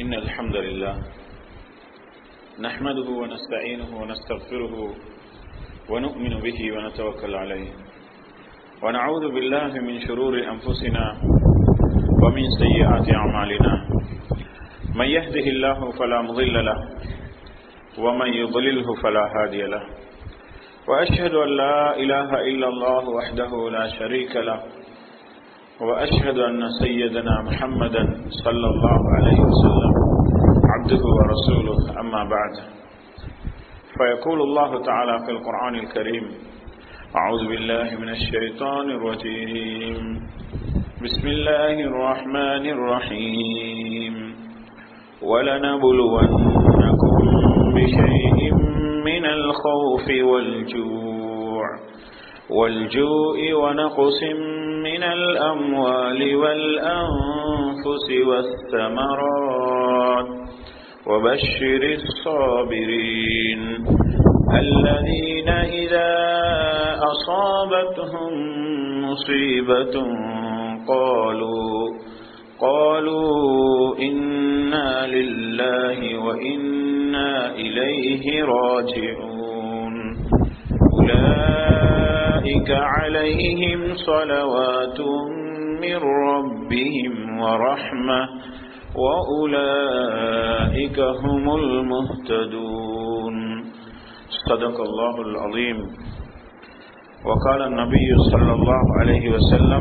إن الحمد لله نحمده ونستعينه ونستغفره ونؤمن به ونتوكل عليه ونعوذ بالله من شرور أنفسنا ومن سيئات أعمالنا من يهده الله فلا مضل له ومن يضلله فلا هادي له وأشهد أن لا إله إلا الله وحده لا شريك له وأشهد أن سيدنا محمدا صلى الله عليه وسلم عبده ورسوله أما بعد فيقول الله تعالى في القرآن الكريم أعوذ بالله من الشيطان الرجيم بسم الله الرحمن الرحيم ولنبلونكم بشيء من الخوف والجوع والجوع ونقص من الأموال والأنفس والثمرات وبشر الصابرين الذين إذا أصابتهم مصيبة قالوا قالوا إنا لله وإنا إليه راجعون أولئك عليهم صلوات من ربهم ورحمة وأولئك هم المهتدون صدق الله العظيم وقال النبي صلى الله عليه وسلم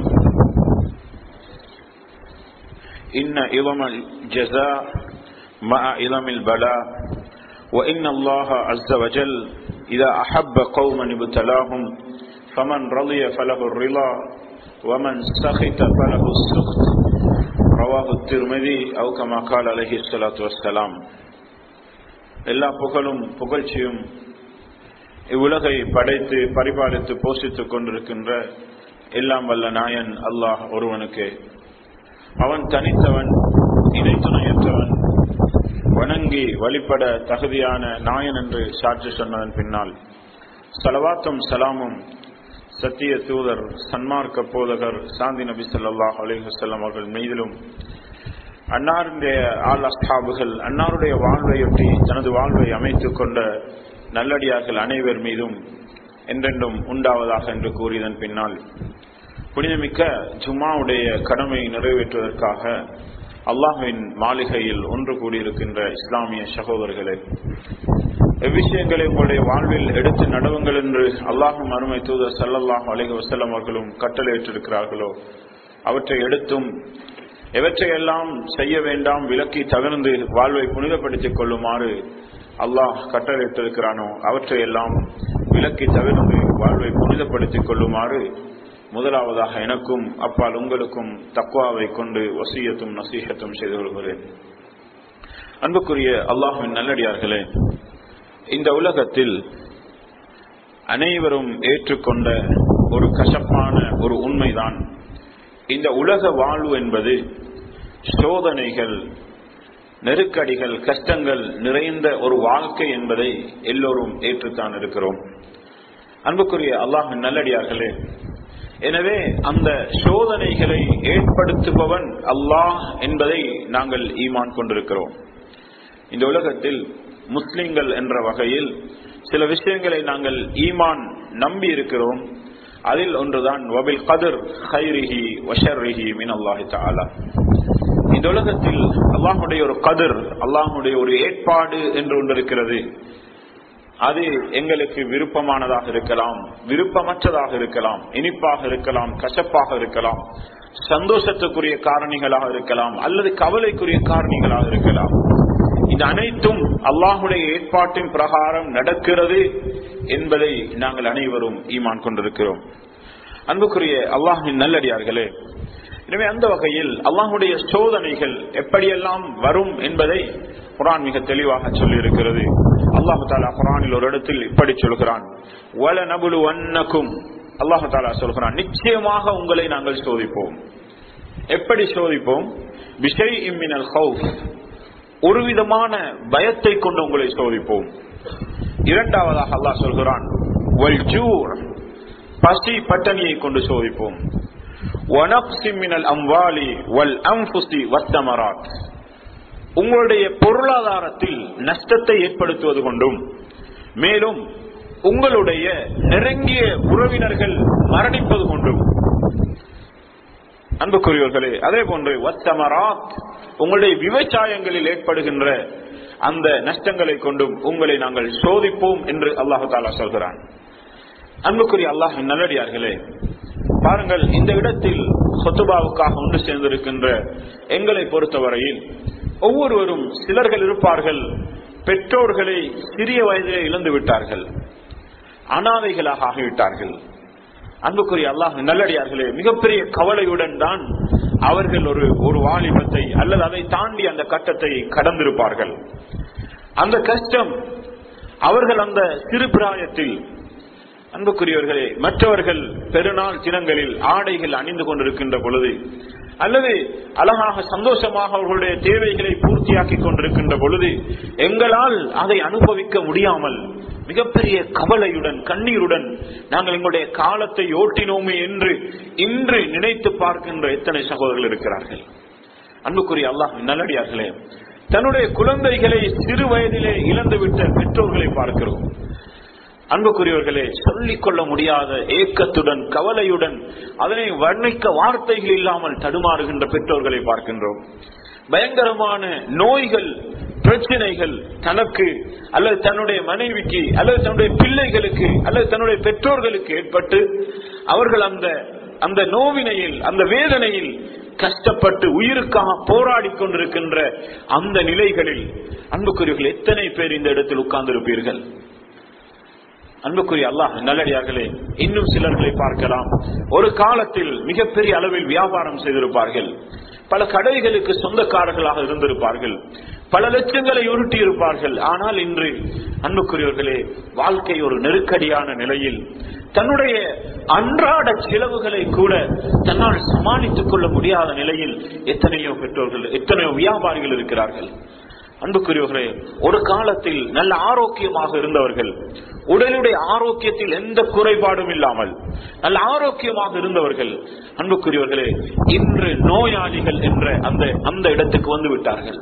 إن إظم الجزاء مع إظم البلاء وإن الله عز وجل إذا أحب قوما ابتلاهم فمن رضي فله الرضا ومن سخط فله السخط رواه الترمذي أو كما قال عليه الصلاة والسلام எல்லா புகழும் புகழ்ச்சியும் இவ்வுலகை படைத்து பரிபாலித்து போஷித்துக் கொண்டிருக்கின்ற எல்லாம் வல்ல நாயன் அல்லாஹ் ஒருவனுக்கு அவன் தனித்தவன் இணை துணையற்றவன் வணங்கி வழிபட தகுதியான நாயன் என்று சாட்சி சொன்னதன் பின்னால் சலவாத்தும் சலாமும் சத்திய தூதர் சன்மார்க்க போதகர் சாந்தி நபி சொல்லாஹ் அலிஹசல்லாம் அவர்கள் மீதிலும் அன்னாருடைய ஆள் அஸ்தாபுகள் அன்னாருடைய வாழ்வையொட்டி தனது வாழ்வை அமைத்துக் கொண்ட நல்லடியார்கள் அனைவர் மீதும் என்றென்றும் உண்டாவதாக என்று கூறியதன் பின்னால் புனிதமிக்க ஜுமாவுடைய கடமை நிறைவேற்றுவதற்காக அல்லாஹுவின் மாளிகையில் ஒன்று கூடியிருக்கின்ற இஸ்லாமிய சகோதரர்களே எவ்விஷயங்களை உங்களுடைய வாழ்வில் எடுத்து நடவுங்கள் என்று அல்லாஹும் அருமை தூதர் சல்லல்லாஹ் அலிக வசல்லம் அவர்களும் கட்டளையிட்டிருக்கிறார்களோ அவற்றை எடுத்தும் எவற்றையெல்லாம் செய்ய வேண்டாம் விலக்கி தவிர்ந்து வாழ்வை புனிதப்படுத்திக் கொள்ளுமாறு அல்லாஹ் கட்டளையிட்டிருக்கிறானோ அவற்றையெல்லாம் விலக்கி தவிர்ந்து வாழ்வை புனிதப்படுத்திக் கொள்ளுமாறு முதலாவதாக எனக்கும் அப்பால் உங்களுக்கும் தக்குவாவை கொண்டு வசியத்தும் நசீகத்தும் செய்து கொள்கிறேன் அன்புக்குரிய அல்லாஹுவின் நல்லடியார்களே இந்த உலகத்தில் அனைவரும் ஏற்றுக்கொண்ட ஒரு கசப்பான ஒரு உண்மைதான் இந்த உலக வாழ்வு என்பது சோதனைகள் நெருக்கடிகள் கஷ்டங்கள் நிறைந்த ஒரு வாழ்க்கை என்பதை எல்லோரும் ஏற்றுத்தான் இருக்கிறோம் அன்புக்குரிய அல்லாஹின் நல்லடியார்களே எனவே அந்த சோதனைகளை ஏற்படுத்துபவன் அல்லாஹ் என்பதை நாங்கள் ஈமான் கொண்டிருக்கிறோம் இந்த உலகத்தில் முஸ்லிம்கள் என்ற வகையில் சில விஷயங்களை நாங்கள் ஈமான் நம்பி இருக்கிறோம் அதில் ஒன்றுதான் வபில் கதிர் ஹைரிஹி வஷர்ரிஹி மின் அல்லாஹி தாலா இந்த உலகத்தில் அல்லாஹுடைய ஒரு கதிர் அல்லாஹுடைய ஒரு ஏற்பாடு என்று ஒன்று இருக்கிறது அது எங்களுக்கு விருப்பமானதாக இருக்கலாம் விருப்பமற்றதாக இருக்கலாம் இனிப்பாக இருக்கலாம் கசப்பாக இருக்கலாம் சந்தோஷத்துக்குரிய காரணிகளாக இருக்கலாம் அல்லது கவலைக்குரிய காரணிகளாக இருக்கலாம் இது அனைத்தும் அல்லாஹுடைய ஏற்பாட்டின் பிரகாரம் நடக்கிறது என்பதை நாங்கள் அனைவரும் ஈமான் கொண்டிருக்கிறோம் அன்புக்குரிய அல்லாஹின் நல்லடியார்களே எனவே அந்த வகையில் அல்லாஹுடைய சோதனைகள் எப்படியெல்லாம் வரும் என்பதை குரான் மிக தெளிவாக சொல்லி இருக்கிறது அல்லாஹு தாலா குரானில் ஒரு இடத்தில் இப்படி சொல்கிறான் வல நபுலு வண்ணக்கும் அல்லாஹு தாலா சொல்கிறான் நிச்சயமாக உங்களை நாங்கள் சோதிப்போம் எப்படி சோதிப்போம் விஷய் இம்மினல் ஹவுஸ் ஒரு விதமான பயத்தை கொண்டு உங்களை சோதிப்போம் இரண்டாவதாக அல்லாஹ் சொல்கிறான் பசி பட்டணியை கொண்டு சோதிப்போம் وَنَقْصٍ مِّنَ الْأَمْوَالِ وَالْأَنفُسِ وَالثَّمَرَاتِ உங்களுடைய பொருளாதாரத்தில் நஷ்டத்தை ஏற்படுத்துவது கொண்டும் மேலும் உங்களுடைய நெருங்கிய உறவினர்கள் மரணிப்பது கொண்டும் அன்புக்குரியவர்களே அதே போன்று வத்தமராத் உங்களுடைய விவசாயங்களில் ஏற்படுகின்ற அந்த நஷ்டங்களை கொண்டும் உங்களை நாங்கள் சோதிப்போம் என்று அல்லாஹு தாலா சொல்கிறான் அன்புக்குரிய அல்லாஹ் நல்லடியார்களே பாருங்கள் இந்த இடத்தில் சொத்துபாவுக்காக ஒன்று சேர்ந்திருக்கின்ற எங்களை பொறுத்தவரையில் ஒவ்வொருவரும் சிலர்கள் இருப்பார்கள் பெற்றோர்களை சிறிய வயதிலே இழந்து விட்டார்கள் அனாதைகளாக ஆகிவிட்டார்கள் அன்புக்குரிய அல்லாஹ் நல்லடியார்களே மிகப்பெரிய கவலையுடன் தான் அவர்கள் ஒரு ஒரு வாலிபத்தை அல்லது அதை தாண்டி அந்த கட்டத்தை கடந்திருப்பார்கள் அந்த கஷ்டம் அவர்கள் அந்த சிறு பிராயத்தில் அன்புக்குரியவர்களே மற்றவர்கள் பெருநாள் தினங்களில் ஆடைகள் அணிந்து கொண்டிருக்கின்ற பொழுது அல்லது அழகாக சந்தோஷமாக அவர்களுடைய தேவைகளை பூர்த்தியாக்கி கொண்டிருக்கின்ற பொழுது எங்களால் அதை அனுபவிக்க முடியாமல் மிகப்பெரிய கவலையுடன் கண்ணீருடன் நாங்கள் எங்களுடைய காலத்தை ஓட்டினோமே என்று இன்று நினைத்து பார்க்கின்ற எத்தனை சகோதரர்கள் இருக்கிறார்கள் அன்புக்குரிய அல்லாஹ் நல்லடியார்களே தன்னுடைய குழந்தைகளை சிறு வயதிலே இழந்துவிட்ட பெற்றோர்களை பார்க்கிறோம் அன்புக்குரியவர்களே சொல்லிக் கொள்ள முடியாத ஏக்கத்துடன் கவலையுடன் அதனை வர்ணிக்க வார்த்தைகள் இல்லாமல் தடுமாறுகின்ற பெற்றோர்களை பார்க்கின்றோம் பயங்கரமான நோய்கள் பிரச்சனைகள் தனக்கு அல்லது தன்னுடைய மனைவிக்கு அல்லது தன்னுடைய பிள்ளைகளுக்கு அல்லது தன்னுடைய பெற்றோர்களுக்கு ஏற்பட்டு அவர்கள் அந்த அந்த நோவினையில் அந்த வேதனையில் கஷ்டப்பட்டு உயிருக்காக போராடி கொண்டிருக்கின்ற அந்த நிலைகளில் அன்புக்குரியவர்கள் எத்தனை பேர் இந்த இடத்தில் உட்கார்ந்திருப்பீர்கள் அன்புக்குரிய அல்லாஹ் நல்லடியார்களே இன்னும் சிலர்களை பார்க்கலாம் ஒரு காலத்தில் மிகப்பெரிய அளவில் வியாபாரம் செய்திருப்பார்கள் பல கடைகளுக்கு சொந்தக்காரர்களாக இருந்திருப்பார்கள் பல லட்சங்களை உருட்டி இருப்பார்கள் ஆனால் இன்று அன்புக்குரியவர்களே வாழ்க்கை ஒரு நெருக்கடியான நிலையில் தன்னுடைய அன்றாட செலவுகளை கூட தன்னால் சமாளித்துக் கொள்ள முடியாத நிலையில் எத்தனையோ பெற்றோர்கள் எத்தனையோ வியாபாரிகள் இருக்கிறார்கள் அன்புக்குரியவர்களே ஒரு காலத்தில் நல்ல ஆரோக்கியமாக இருந்தவர்கள் உடலுடைய ஆரோக்கியத்தில் எந்த குறைபாடும் இல்லாமல் நல்ல ஆரோக்கியமாக இருந்தவர்கள் அன்புக்குரியவர்களே இன்று நோயாளிகள் என்ற அந்த அந்த இடத்துக்கு வந்து விட்டார்கள்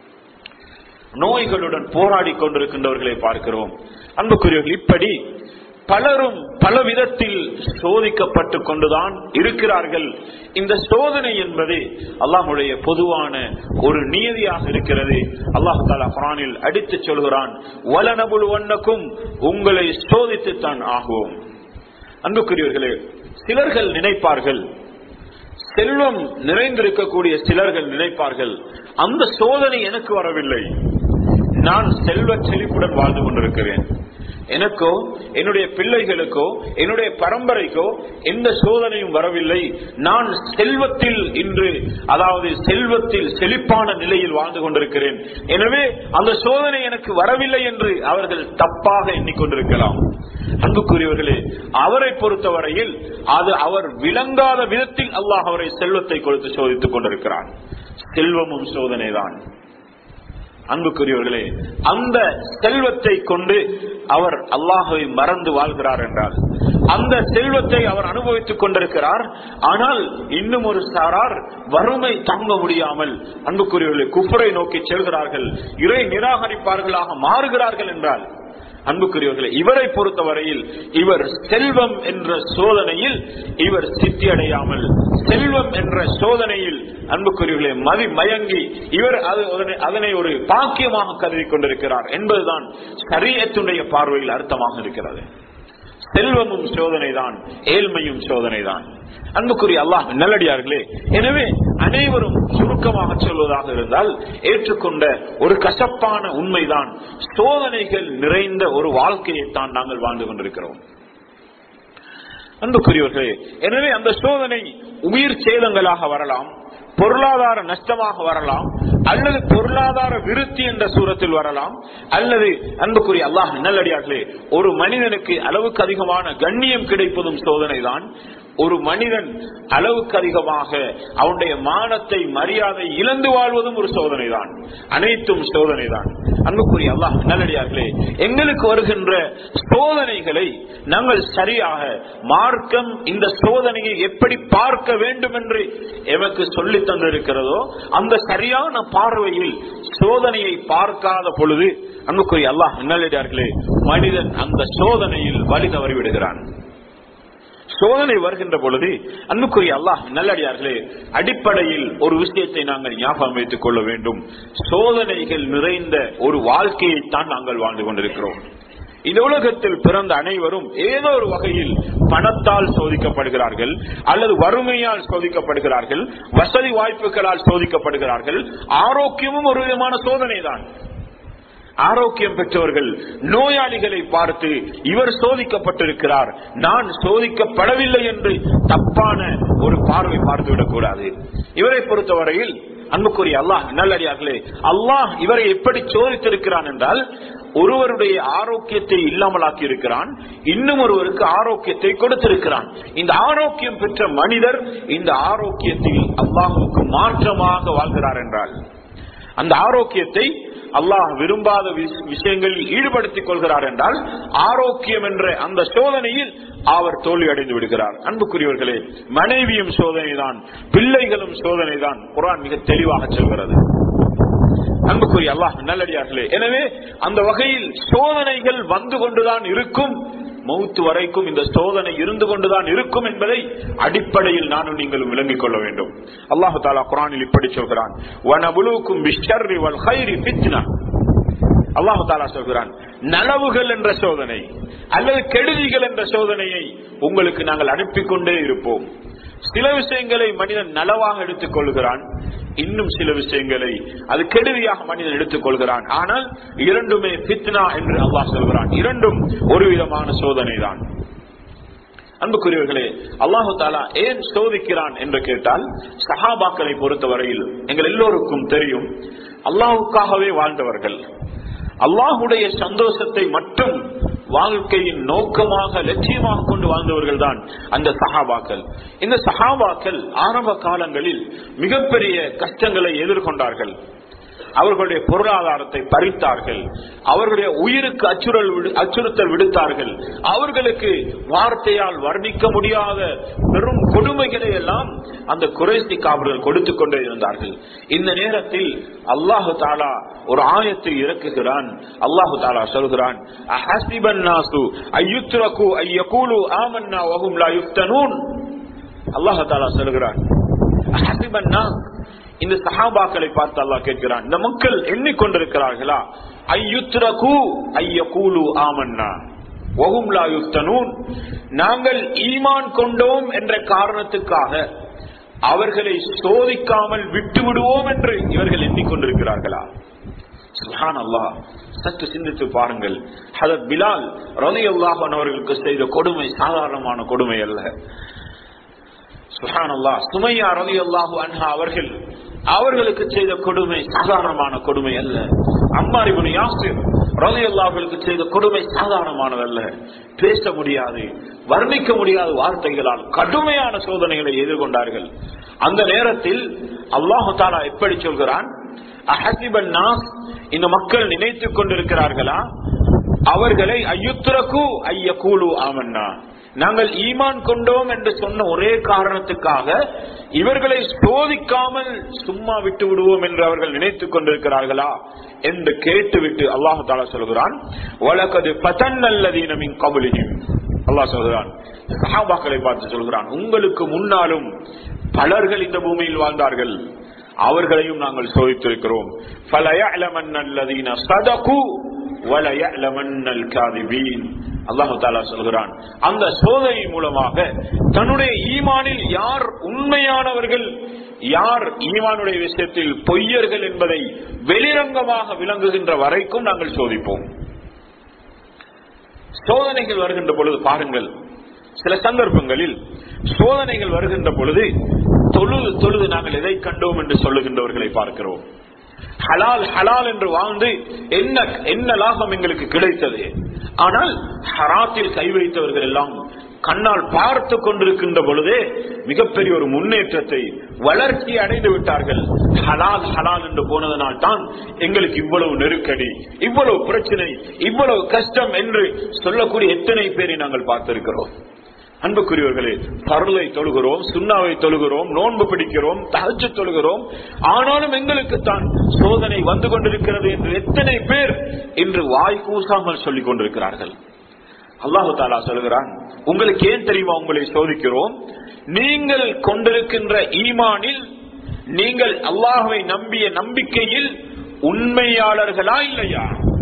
நோய்களுடன் போராடி கொண்டிருக்கின்றவர்களை பார்க்கிறோம் அன்புக்குரியவர்கள் இப்படி பலரும் பல விதத்தில் சோதிக்கப்பட்டு கொண்டுதான் இருக்கிறார்கள் இந்த சோதனை என்பது அல்லாஹுடைய பொதுவான ஒரு நியதியாக இருக்கிறது அல்லாஹு தாலா குரானில் அடித்து சொல்கிறான் வலனபுல் ஒன்னக்கும் உங்களை சோதித்துத்தான் ஆகுவோம் அன்புக்குரியவர்களே சிலர்கள் நினைப்பார்கள் செல்வம் நிறைந்திருக்கக்கூடிய சிலர்கள் நினைப்பார்கள் அந்த சோதனை எனக்கு வரவில்லை நான் செல்வ செழிப்புடன் வாழ்ந்து கொண்டிருக்கிறேன் எனக்கோ என்னுடைய பிள்ளைகளுக்கோ என்னுடைய பரம்பரைக்கோ எந்த சோதனையும் வரவில்லை நான் செல்வத்தில் இன்று அதாவது செல்வத்தில் செழிப்பான நிலையில் வாழ்ந்து கொண்டிருக்கிறேன் எனவே அந்த சோதனை எனக்கு வரவில்லை என்று அவர்கள் தப்பாக எண்ணிக்கொண்டிருக்கலாம் அன்புக்குரியவர்களே அவரை பொறுத்தவரையில் அது அவர் விளங்காத விதத்தில் அல்லாஹ் அவரை செல்வத்தை கொடுத்து சோதித்துக் கொண்டிருக்கிறான் செல்வமும் சோதனைதான் அன்புக்குரியவர்களே அந்த செல்வத்தை கொண்டு அவர் அல்லாஹுவை மறந்து வாழ்கிறார் என்றால் அந்த செல்வத்தை அவர் அனுபவித்துக் கொண்டிருக்கிறார் ஆனால் இன்னும் ஒரு சாரார் வறுமை தாங்க முடியாமல் அன்புக்குரியவர்களை குஃபரை நோக்கி செல்கிறார்கள் இறை நிராகரிப்பார்களாக மாறுகிறார்கள் என்றால் அன்புக்குரியவர்களே இவரை பொறுத்தவரையில் இவர் செல்வம் என்ற சோதனையில் இவர் சித்தி அடையாமல் செல்வம் என்ற சோதனையில் அன்புக்குரியவர்களே மதி மயங்கி இவர் அதனை ஒரு பாக்கியமாக கருதி கொண்டிருக்கிறார் என்பதுதான் சரியத்துடைய பார்வையில் அர்த்தமாக இருக்கிறது செல்வமும் சோதனைதான் ஏழ்மையும் சோதனைதான் அன்புக்குரிய அல்லாஹ் நல்லடியார்களே எனவே அனைவரும் சுருக்கமாக சொல்வதாக இருந்தால் ஏற்றுக்கொண்ட ஒரு கசப்பான உண்மைதான் சோதனைகள் நிறைந்த ஒரு வாழ்க்கையைத்தான் நாங்கள் வாழ்ந்து கொண்டிருக்கிறோம் அன்புக்குரியவர்களே எனவே அந்த சோதனை உயிர் சேதங்களாக வரலாம் பொருளாதார நஷ்டமாக வரலாம் அல்லது பொருளாதார விருத்தி என்ற சூரத்தில் வரலாம் அல்லது அன்புக்குரிய அல்லாஹ் நல்லடியார்களே ஒரு மனிதனுக்கு அளவுக்கு அதிகமான கண்ணியம் கிடைப்பதும் சோதனைதான் ஒரு மனிதன் அளவுக்கு அதிகமாக அவனுடைய மானத்தை மரியாதை இழந்து வாழ்வதும் ஒரு சோதனை தான் அனைத்தும் சோதனை தான் அன்புக்குரிய அல்லாஹ் நல்லடியார்களே எங்களுக்கு வருகின்ற சோதனைகளை நாங்கள் சரியாக மார்க்கம் இந்த சோதனையை எப்படி பார்க்க வேண்டும் என்று எமக்கு சொல்லி தந்திருக்கிறதோ அந்த சரியான பார்வையில் சோதனையை பார்க்காத பொழுது அன்புக்குரிய அல்லாஹ் நல்லடியார்களே மனிதன் அந்த சோதனையில் வழி தவறி விடுகிறான் சோதனை வருகின்ற பொழுது அன்புக்குரிய அல்லாஹ் நல்லடியார்களே அடிப்படையில் ஒரு விஷயத்தை நாங்கள் ஞாபகம் வைத்துக் கொள்ள வேண்டும் சோதனைகள் நிறைந்த ஒரு வாழ்க்கையைத்தான் நாங்கள் வாழ்ந்து கொண்டிருக்கிறோம் இந்த உலகத்தில் பிறந்த அனைவரும் ஏதோ ஒரு வகையில் பணத்தால் சோதிக்கப்படுகிறார்கள் அல்லது வறுமையால் சோதிக்கப்படுகிறார்கள் வசதி வாய்ப்புகளால் சோதிக்கப்படுகிறார்கள் ஆரோக்கியமும் ஒரு விதமான சோதனை தான் ஆரோக்கியம் பெற்றவர்கள் நோயாளிகளை பார்த்து இவர் சோதிக்கப்பட்டிருக்கிறார் நான் சோதிக்கப்படவில்லை என்று தப்பான ஒரு பார்வை பார்த்துவிடக் கூடாது இவரை பொறுத்தவரையில் அன்புக்குரிய அல்லாஹ் நல்லடியார்களே அல்லாஹ் இவரை எப்படி சோதித்திருக்கிறான் என்றால் ஒருவருடைய ஆரோக்கியத்தை இல்லாமலாக்கி இருக்கிறான் இன்னும் ஒருவருக்கு ஆரோக்கியத்தை கொடுத்திருக்கிறான் இந்த ஆரோக்கியம் பெற்ற மனிதர் இந்த ஆரோக்கியத்தில் அல்லாஹுக்கு மாற்றமாக வாழ்கிறார் என்றால் அந்த ஆரோக்கியத்தை அல்லாஹ் விரும்பாத விஷயங்களில் ஈடுபடுத்திக் கொள்கிறார் என்றால் ஆரோக்கியம் என்ற அந்த சோதனையில் அவர் தோல்வி அடைந்து விடுகிறார் அன்புக்குரியவர்களே மனைவியும் சோதனைதான் பிள்ளைகளும் சோதனைதான் குரான் மிக தெளிவாக சொல்கிறது அன்புக்குரிய அல்லாஹ் நல்லடியார்களே எனவே அந்த வகையில் சோதனைகள் வந்து கொண்டுதான் இருக்கும் மௌத்து வரைக்கும் இந்த சோதனை இருந்து கொண்டுதான் இருக்கும் என்பதை அடிப்படையில் நானும் நீங்களும் விளங்கிக் கொள்ள வேண்டும் அல்லாஹு தாலா குரானில் இப்படி சொல்கிறான் அல்லாஹு தாலா சொல்கிறான் நலவுகள் என்ற சோதனை அல்லது கெடுதிகள் என்ற சோதனையை உங்களுக்கு நாங்கள் அனுப்பிக் கொண்டே இருப்போம் சில விஷயங்களை மனிதன் நலவாக எடுத்துக் கொள்கிறான் இன்னும் சில விஷயங்களை அது கெடுதியாக மனிதன் எடுத்துக் கொள்கிறான் ஆனால் இரண்டுமே பித்னா என்று அல்லாஹ் சொல்கிறான் இரண்டும் ஒரு விதமான சோதனை தான் அன்புக்குரியவர்களே அல்லாஹு தாலா ஏன் சோதிக்கிறான் என்று கேட்டால் சஹாபாக்களை பொறுத்தவரையில் எங்கள் எல்லோருக்கும் தெரியும் அல்லாஹுக்காகவே வாழ்ந்தவர்கள் அல்லாஹுடைய சந்தோஷத்தை மட்டும் வாழ்க்கையின் நோக்கமாக லட்சியமாக கொண்டு வாழ்ந்தவர்கள் தான் அந்த சஹாபாக்கள் இந்த சஹாபாக்கள் ஆரம்ப காலங்களில் மிகப்பெரிய கஷ்டங்களை எதிர்கொண்டார்கள் அவர்களுடைய பொருளாதாரத்தை பறித்தார்கள் அவர்களுடைய உயிருக்கு அச்சுறல் அச்சுறுத்தல் விடுத்தார்கள் அவர்களுக்கு வார்த்தையால் வர்ணிக்க முடியாத பெரும் கொடுமைகளை எல்லாம் அந்த குறைசி காவலர்கள் கொடுத்துக் கொண்டே இருந்தார்கள் இந்த நேரத்தில் அல்லாஹு தாலா ஒரு ஆயத்தை இறக்குகிறான் அல்லாஹு தாலா சொல்கிறான் அல்லாஹு தாலா சொல்கிறான் இந்த சஹாபாக்களை பார்த்து அல்லாஹ் கேட்கிறான் இந்த மக்கள் எண்ணிக்கொண்டிருக்கிறார்களா ஐயுத்ரகு ஐயகூலு ஆமன்னா வகும்லா யுத்தனூன் நாங்கள் ஈமான் கொண்டோம் என்ற காரணத்துக்காக அவர்களை சோதிக்காமல் விட்டு விடுவோம் என்று இவர்கள் எண்ணிக்கொண்டிருக்கிறார்களா சுஹான் அல்லாஹ் சற்று சிந்தித்து பாருங்கள் ஹதத் பிலால் ரலி அல்லாஹன் அவர்களுக்கு செய்த கொடுமை சாதாரணமான கொடுமை அல்ல சுஹான் அல்லாஹ் சுமையா ரலி அல்லாஹு அன்ஹா அவர்கள் அவர்களுக்கு செய்த கொடுமை சாதாரணமான கொடுமை அல்ல அம்மாரிபுன் யாசிர் ரலி அல்லாஹர்களுக்கு செய்த கொடுமை சாதாரணமானதல்ல பேச முடியாது வர்ணிக்க முடியாத வார்த்தைகளால் கடுமையான சோதனைகளை எதிர்கொண்டார்கள் அந்த நேரத்தில் அல்லாஹு தாலா எப்படி சொல்கிறான் அஹசிபன் நாஸ் இந்த மக்கள் நினைத்துக் கொண்டிருக்கிறார்களா அவர்களை ஐயுத்துரகு ஐய கூலு ஆமன்னா நாங்கள் ஈமான் கொண்டோம் என்று சொன்ன ஒரே காரணத்துக்காக இவர்களை சோதிக்காமல் சும்மா விட்டு விடுவோம் என்று அவர்கள் நினைத்துக் கொண்டிருக்கிறார்களா என்று கேட்டுவிட்டு அல்லாஹு தாலா சொல்கிறான் வழக்கது பதன்னல்லதீனமின் கபலியும் அல்லாஹ் சொல்கிறான் சஹாபாக்களை பார்த்து சொல்கிறான் உங்களுக்கு முன்னாலும் பலர்கள் இந்த பூமியில் வாழ்ந்தார்கள் அவர்களையும் நாங்கள் சோதித்திருக்கிறோம் அல்லாஹு தாலா சொல்கிறான் அந்த சோதனை மூலமாக தன்னுடைய ஈமானில் யார் உண்மையானவர்கள் யார் ஈமானுடைய விஷயத்தில் பொய்யர்கள் என்பதை வெளிரங்கமாக விளங்குகின்ற வரைக்கும் நாங்கள் சோதிப்போம் சோதனைகள் வருகின்ற பொழுது பாருங்கள் சில சந்தர்ப்பங்களில் சோதனைகள் வருகின்ற பொழுது தொழுது தொழுது நாங்கள் எதை கண்டோம் என்று சொல்லுகின்றவர்களை பார்க்கிறோம் ஹலால் ஹலால் என்று வாழ்ந்து என்ன என்ன லாபம் எங்களுக்கு கிடைத்தது ஆனால் ஹராத்தில் கை வைத்தவர்கள் எல்லாம் கண்ணால் பார்த்து கொண்டிருக்கின்ற பொழுதே மிகப்பெரிய ஒரு முன்னேற்றத்தை வளர்ச்சி அடைந்து விட்டார்கள் ஹலால் ஹலால் என்று போனதனால் தான் எங்களுக்கு இவ்வளவு நெருக்கடி இவ்வளவு பிரச்சனை இவ்வளவு கஷ்டம் என்று சொல்லக்கூடிய எத்தனை பேரை நாங்கள் பார்த்திருக்கிறோம் அன்புக்குரியவர்களே பருளை தொழுகிறோம் சுண்ணாவை தொழுகிறோம் நோன்பு பிடிக்கிறோம் தகச்சு தொழுகிறோம் ஆனாலும் எங்களுக்கு தான் சோதனை வந்து கொண்டிருக்கிறது என்று எத்தனை பேர் இன்று வாய் கூசாமல் சொல்லிக் கொண்டிருக்கிறார்கள் அல்லாஹு தாலா சொல்கிறான் உங்களுக்கு ஏன் தெரியுமா உங்களை சோதிக்கிறோம் நீங்கள் கொண்டிருக்கின்ற ஈமானில் நீங்கள் அல்லாஹுவை நம்பிய நம்பிக்கையில் உண்மையாளர்களா இல்லையா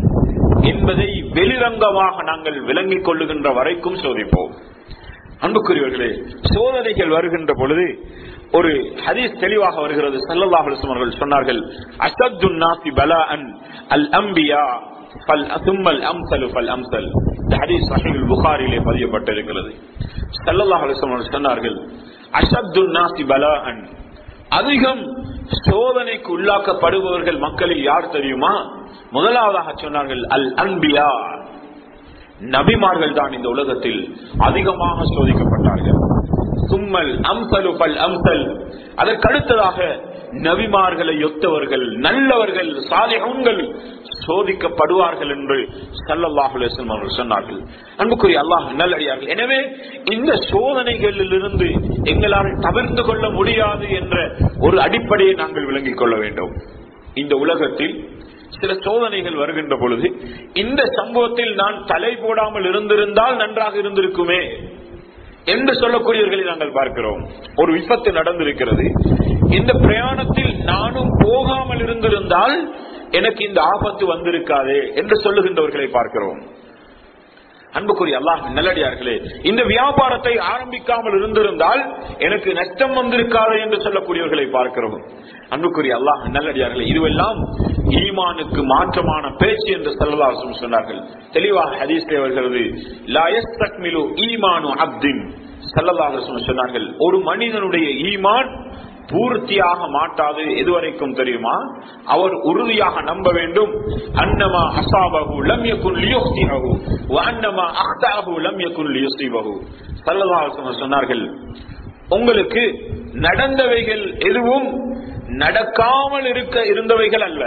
என்பதை வெளிரங்கமாக நாங்கள் விளங்கிக் கொள்ளுகின்ற வரைக்கும் சோதிப்போம் அன்புக்குரியவர்களே சோதனைகள் வருகின்ற பொழுது ஒரு ஹதீஸ் தெளிவாக வருகிறது சல்லல்லாஹு அலைஹி அவர்கள் சொன்னார்கள் அஷத்து நாசி பலாஅன் அல் அம்பியா ஃபல் சும்மல் அம்சலு ஃபல் அம்சல் இந்த ஹதீஸ் சஹீஹுல் புகாரிலே பதியப்பட்டிருக்கிறது சல்லல்லாஹு அலைஹி அவர்கள் சொன்னார்கள் அஷத்து நாசி பலாஅன் அதிகம் சோதனைக்கு உள்ளாக்கப்படுபவர்கள் மக்களில் யார் தெரியுமா முதலாவதாக சொன்னார்கள் அல் அன்பியா நபிமார்கள் தான் இந்த உலகத்தில் அதிகமாக சோதிக்கப்பட்டார்கள் சும்மல் அம்சலு பல் அம்சல் அதற்கடுத்ததாக நபிமார்களை ஒத்தவர்கள் நல்லவர்கள் சாலிகங்கள் சோதிக்கப்படுவார்கள் என்று சல்லல்லாஹு அலைஹி அவர்கள் சொன்னார்கள் அன்புக்குரிய அல்லாஹ் நல்லடியார்கள் எனவே இந்த சோதனைகளில் இருந்து எங்களால் தவிர்த்து கொள்ள முடியாது என்ற ஒரு அடிப்படையை நாங்கள் விளங்கிக் கொள்ள வேண்டும் இந்த உலகத்தில் சில சோதனைகள் வருகின்ற பொழுது இந்த சம்பவத்தில் நான் தலை போடாமல் இருந்திருந்தால் நன்றாக இருந்திருக்குமே என்று சொல்லக்கூடியவர்களை நாங்கள் பார்க்கிறோம் ஒரு விபத்து நடந்திருக்கிறது இந்த பிரயாணத்தில் நானும் போகாமல் இருந்திருந்தால் எனக்கு இந்த ஆபத்து வந்திருக்காதே என்று சொல்லுகின்றவர்களை பார்க்கிறோம் அன்புக்குரிய அல்லாஹ் நல்லடியார்களே இந்த வியாபாரத்தை ஆரம்பிக்காமல் இருந்திருந்தால் எனக்கு நஷ்டம் வந்திருக்காது என்று சொல்லக்கூடியவர்களை பார்க்கிறோம் அன்புக்குரிய அல்லாஹ் நல்லடியார்களே இதுவெல்லாம் ஈமானுக்கு மாற்றமான பேச்சு என்று செல்லதாசம் சொன்னார்கள் தெளிவாக ஹதீஸ்லே வருகிறது லாயஸ்தக்மிலு ஈமானு அப்தின் செல்லதாசம் சொன்னார்கள் ஒரு மனிதனுடைய ஈமான் பூர்த்தியாக மாட்டாது எதுவரைக்கும் தெரியுமா அவர் உறுதியாக நம்ப வேண்டும் அன்னமா அசாபகு லம் யகுன் லியுக்திஹு வ அன்னமா அக்தாஹு லம் யகுன் லியுஸிபஹு ஸல்லல்லாஹு சொன்னார்கள் உங்களுக்கு நடந்தவைகள் எதுவும் நடக்காமல் இருக்க இருந்தவைகள் அல்ல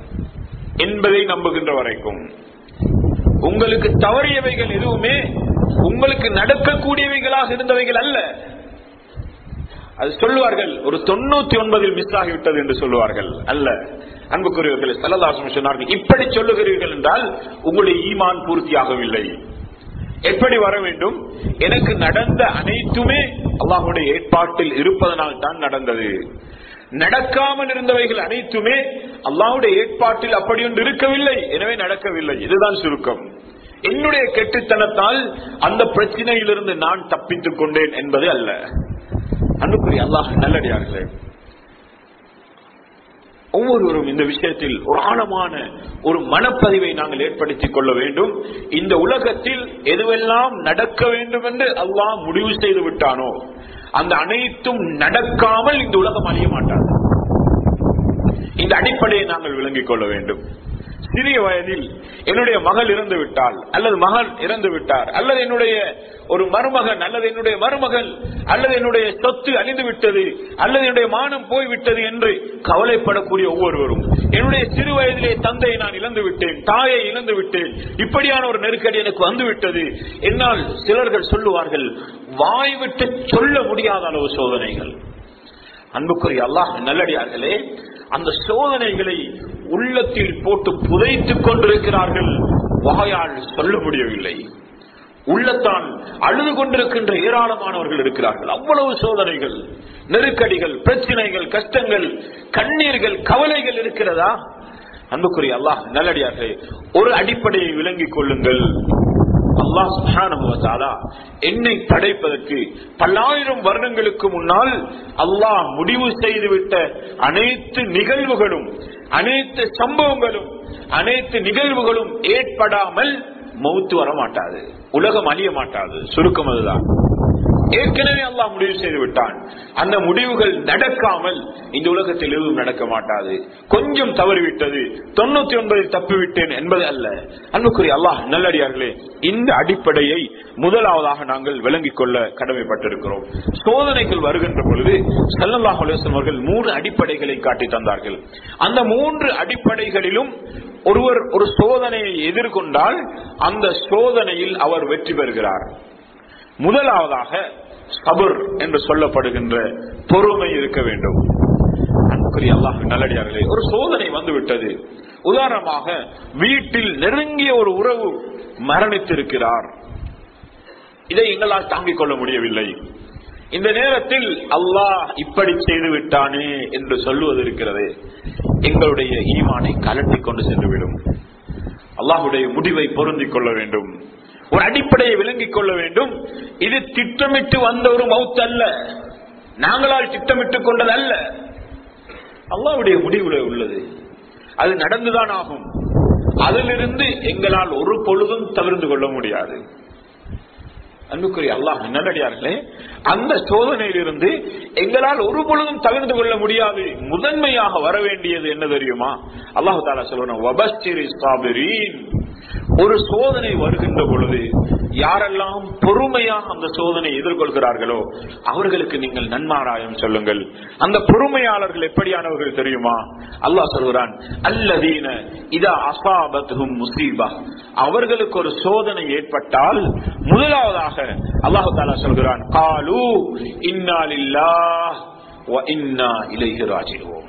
என்பதை நம்புகின்ற வரைக்கும் உங்களுக்கு தவறியவைகள் எதுவுமே உங்களுக்கு நடக்கக்கூடியவைகளாக இருந்தவைகள் அல்ல அது சொல்லுவார்கள் ஒரு தொண்ணூத்தி ஒன்பதில் மிஸ் ஆகிவிட்டது என்று சொல்லுவார்கள் அல்ல அன்புக்குரியவர்கள் சல்லதாசம் சொன்னார்கள் இப்படி சொல்லுகிறீர்கள் என்றால் உங்களுடைய ஈமான் பூர்த்தியாகவில்லை எப்படி வர வேண்டும் எனக்கு நடந்த அனைத்துமே அல்லாஹுடைய ஏற்பாட்டில் இருப்பதனால் தான் நடந்தது நடக்காமல் இருந்தவைகள் அனைத்துமே அல்லாஹுடைய ஏற்பாட்டில் அப்படி ஒன்று இருக்கவில்லை எனவே நடக்கவில்லை இதுதான் சுருக்கம் என்னுடைய கெட்டுத்தனத்தால் அந்த பிரச்சனையிலிருந்து நான் தப்பித்துக் கொண்டேன் என்பது அல்ல அன்புக்குரிய அல்லாஹ் நல்லடியார்களே ஒவ்வொருவரும் இந்த விஷயத்தில் ஒரு ஆழமான ஒரு மனப்பதிவை நாங்கள் ஏற்படுத்திக் கொள்ள வேண்டும் இந்த உலகத்தில் எதுவெல்லாம் நடக்க வேண்டும் என்று அல்லாஹ் முடிவு செய்து விட்டானோ அந்த அனைத்தும் நடக்காமல் இந்த உலகம் அழிய மாட்டாது இந்த அடிப்படையை நாங்கள் விளங்கிக் கொள்ள வேண்டும் சிறிய வயதில் என்னுடைய மகள் இறந்து விட்டால் அல்லது மகன் இறந்து விட்டார் அல்லது என்னுடைய ஒரு மருமகன் அல்லது என்னுடைய மருமகள் அல்லது என்னுடைய சொத்து அழிந்து விட்டது அல்லது என்னுடைய மானம் போய்விட்டது என்று கவலைப்படக்கூடிய ஒவ்வொருவரும் என்னுடைய சிறு வயதிலே தந்தையை நான் இழந்து விட்டேன் தாயை இழந்து விட்டேன் இப்படியான ஒரு நெருக்கடி எனக்கு வந்து விட்டது என்னால் சிலர்கள் சொல்லுவார்கள் வாய் விட்டு சொல்ல முடியாத அளவு சோதனைகள் அன்புக்குரிய அல்லாஹ் நல்லடியார்களே அந்த சோதனைகளை உள்ளத்தில் போட்டு புதைத்துக் கொண்டிருக்கிறார்கள் வாயால் சொல்ல முடியவில்லை உள்ளத்தான் அழுது கொண்டிருக்கின்ற ஏராளமானவர்கள் இருக்கிறார்கள் அவ்வளவு சோதனைகள் நெருக்கடிகள் பிரச்சனைகள் கஷ்டங்கள் கண்ணீர்கள் கவலைகள் இருக்கிறதா அன்புக்குரிய அல்லாஹ் நல்லடியார்களே ஒரு அடிப்படையை விளங்கிக் கொள்ளுங்கள் அல்லாஹ் சுஹானுவத்தாலா என்னை படைப்பதற்கு பல்லாயிரம் வருடங்களுக்கு முன்னால் அல்லாஹ் முடிவு செய்துவிட்ட அனைத்து நிகழ்வுகளும் அனைத்து சம்பவங்களும் அனைத்து நிகழ்வுகளும் ஏற்படாமல் மௌத்து வர மாட்டாது உலகம் அழிய மாட்டாது சுருக்கம் அதுதான் ஏற்கனவே அல்லாஹ் முடிவு செய்து விட்டான் அந்த முடிவுகள் நடக்காமல் இந்த உலகத்தில் எதுவும் நடக்க மாட்டாது கொஞ்சம் தவறிவிட்டது தொண்ணூத்தி ஒன்பதில் தப்பிவிட்டேன் என்பது அல்ல அன்புக்குரிய அல்லாஹ் நல்லடியார்களே இந்த அடிப்படையை முதலாவதாக நாங்கள் விளங்கிக் கொள்ள கடமைப்பட்டிருக்கிறோம் சோதனைகள் வருகின்ற பொழுது சல்லல்லாஹ் அலுவலம் அவர்கள் மூன்று அடிப்படைகளை காட்டி தந்தார்கள் அந்த மூன்று அடிப்படைகளிலும் ஒருவர் ஒரு சோதனையை எதிர்கொண்டால் அந்த சோதனையில் அவர் வெற்றி பெறுகிறார் முதலாவதாக சபர் என்று சொல்லப்படுகின்ற பொறுமை இருக்க வேண்டும் அன்புக்குரிய அல்லாஹ் நல்லடியார்களே ஒரு சோதனை வந்து விட்டது உதாரணமாக வீட்டில் நெருங்கிய ஒரு உறவு மரணித்திருக்கிறார் இதை எங்களால் தாங்கிக் கொள்ள முடியவில்லை இந்த நேரத்தில் அல்லாஹ் இப்படி செய்து விட்டானே என்று சொல்லுவது இருக்கிறது எங்களுடைய ஈமானை கலட்டி கொண்டு சென்றுவிடும் அல்லாஹுடைய முடிவை பொருந்திக் கொள்ள வேண்டும் ஒரு அடிப்படையை விளங்கிக் கொள்ள வேண்டும் இது திட்டமிட்டு வந்த ஒரு மவுத் அல்ல நாங்களால் திட்டமிட்டுக் கொண்டது அல்ல அல்லாவுடைய முடிவுல உள்ளது அது நடந்துதான் ஆகும் அதிலிருந்து எங்களால் ஒரு பொழுதும் தவிர்த்து கொள்ள முடியாது அன்புக்குரிய அல்லாஹ் நல்லடியார்களே அந்த சோதனையிலிருந்து எங்களால் ஒரு பொழுதும் தவிர்த்து கொள்ள முடியாது முதன்மையாக வர வேண்டியது என்ன தெரியுமா அல்லாஹு தாலா சொல்றேன் ஒரு சோதனை வருகின்ற பொழுது யாரெல்லாம் பொறுமையாக அந்த சோதனை எதிர்கொள்கிறார்களோ அவர்களுக்கு நீங்கள் நன்மாராயம் சொல்லுங்கள் அந்த பொறுமையாளர்கள் எப்படியானவர்கள் தெரியுமா அல்லாஹ் சொல்கிறான் அல்லதீன இதா அசாபத்தும் முசீபா அவர்களுக்கு ஒரு சோதனை ஏற்பட்டால் முதலாவதாக அல்லாஹு தாலா சொல்கிறான் காலு இன்னாலில்லா இன்னா இலைஹி ராஜிவோம்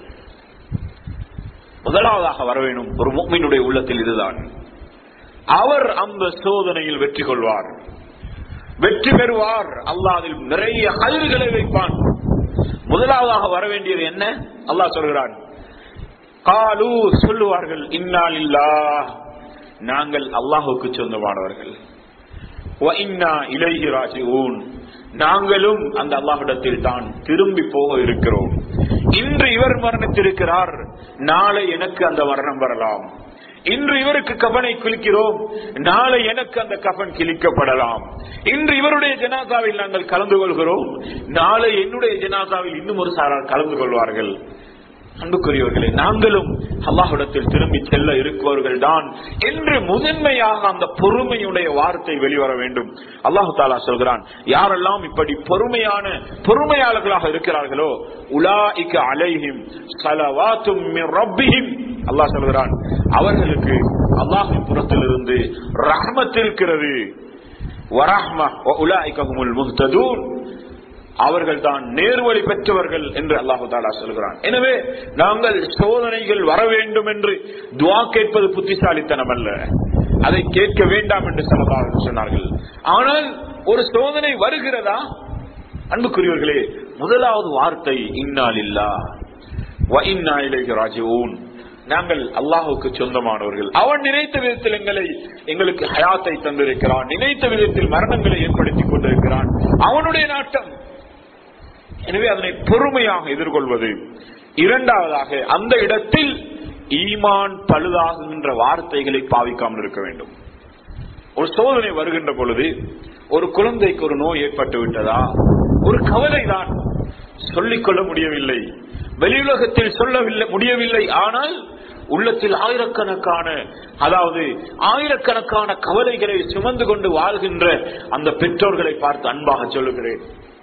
முதலாவதாக வர வேண்டும் ஒரு முக்மினுடைய உள்ளத்தில் இதுதான் அவர் அந்த சோதனையில் வெற்றி கொள்வார் வெற்றி பெறுவார் அல்லாதில் நிறைய கல்விகளை வைப்பான் முதலாவதாக வர வேண்டியது என்ன அல்லாஹ் சொல்கிறான் காலு சொல்லுவார்கள் இன்னால் இல்லா நாங்கள் அல்லாஹுக்கு சொந்தமானவர்கள் நாங்களும் அந்த அல்லாஹிடத்தில் தான் திரும்பி போக இருக்கிறோம் இன்று இவர் மரணித்திருக்கிறார் நாளை எனக்கு அந்த மரணம் வரலாம் இன்று இவருக்கு கபனை கிழிக்கிறோம் நாளை எனக்கு அந்த கபன் கிழிக்கப்படலாம் இன்று இவருடைய ஜனாசாவில் நாங்கள் கலந்து கொள்கிறோம் நாளை என்னுடைய ஜனாசாவில் இன்னும் ஒரு சாரார் கலந்து கொள்வார்கள் அன்புக்குரியவர்களே நாங்களும் அல்லாஹிடத்தில் திரும்பி செல்ல இருப்பவர்கள் தான் என்று முதன்மையாக அந்த பொறுமையுடைய வார்த்தை வெளிவர வேண்டும் அல்லாஹு தாலா சொல்கிறான் யாரெல்லாம் இப்படி பொறுமையான பொறுமையாளர்களாக இருக்கிறார்களோ உலாய்க்க அலைஹிம் சலவாத்தும் ரப்பிஹிம் அல்லாஹ் சொல்கிறான் அவர்களுக்கு அல்லாஹின் புறத்திலிருந்து ரஹ்மத் இருக்கிறது வரஹ்ம உலாய்க்கஹுமுல் முஹ்ததூன் அவர்கள் தான் நேர்வழி பெற்றவர்கள் என்று அல்லாஹு தாலா சொல்கிறான் எனவே நாங்கள் சோதனைகள் வர வேண்டும் என்று துவா கேட்பது புத்திசாலித்தனம் அல்ல அதை கேட்க வேண்டாம் என்று சொல்லதாக சொன்னார்கள் ஆனால் ஒரு சோதனை வருகிறதா அன்புக்குரியவர்களே முதலாவது வார்த்தை இன்னால் இல்லா இன்னா இலைக்கு ராஜீவன் நாங்கள் அல்லாஹுக்கு சொந்தமானவர்கள் அவன் நினைத்த விதத்தில் எங்களை எங்களுக்கு ஹயாத்தை தந்திருக்கிறான் நினைத்த விதத்தில் மரணங்களை ஏற்படுத்திக் கொண்டிருக்கிறான் அவனுடைய நாட்டம் எனவே அதனை பொறுமையாக எதிர்கொள்வது இரண்டாவதாக அந்த இடத்தில் ஈமான் பழுதாகுகின்ற வார்த்தைகளை பாவிக்காமல் இருக்க வேண்டும் ஒரு சோதனை வருகின்ற பொழுது ஒரு குழந்தைக்கு ஒரு நோய் ஏற்பட்டு விட்டதா ஒரு கவலைதான் சொல்லிக்கொள்ள முடியவில்லை வெளியுலகத்தில் சொல்லவில்லை முடியவில்லை ஆனால் உள்ளத்தில் ஆயிரக்கணக்கான அதாவது ஆயிரக்கணக்கான கவலைகளை சுமந்து கொண்டு வாழ்கின்ற அந்த பெற்றோர்களை பார்த்து அன்பாக சொல்லுகிறேன்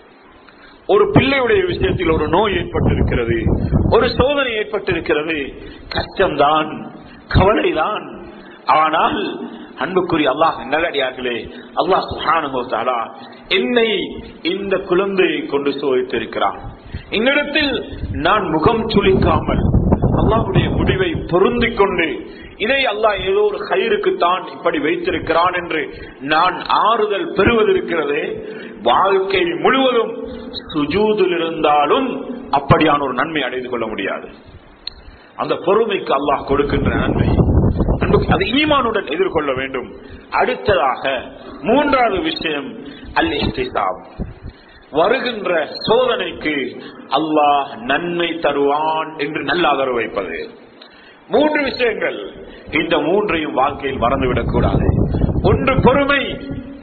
ஒரு பிள்ளையுடைய விஷயத்தில் ஒரு நோய் ஏற்பட்டிருக்கிறது ஒரு சோதனை ஏற்பட்டிருக்கிறது கஷ்டம்தான் கவலைதான் ஆனால் அன்புக்குரிய அல்லாஹ் நல்லடியார்களே அல்லாஹ் சுஹானுகோசாலா என்னை இந்த குழந்தையை கொண்டு சோதித்திருக்கிறான் என்னிடத்தில் நான் முகம் சுளிக்காமல் அல்லாஹுடைய முடிவை பொருந்திக் கொண்டு இதை அல்லாஹ் ஏதோ ஒரு கயிறுக்குத்தான் இப்படி வைத்திருக்கிறான் என்று நான் ஆறுதல் பெறுவதிருக்கிறதே வாழ்க்கை முழுவதும் சுஜூதில் இருந்தாலும் அப்படியான ஒரு நன்மை அடைந்து கொள்ள முடியாது அந்த பொறுமைக்கு அல்லாஹ் கொடுக்கின்ற நன்மை அது ஈமானுடன் எதிர்கொள்ள வேண்டும் அடுத்ததாக மூன்றாவது விஷயம் அல் இஸ்திசாப் வருகின்ற சோதனைக்கு அல்லாஹ் நன்மை தருவான் என்று நல்ல ஆதரவு வைப்பது மூன்று விஷயங்கள் இந்த மூன்றையும் வாழ்க்கையில் மறந்துவிடக் கூடாது ஒன்று பொறுமை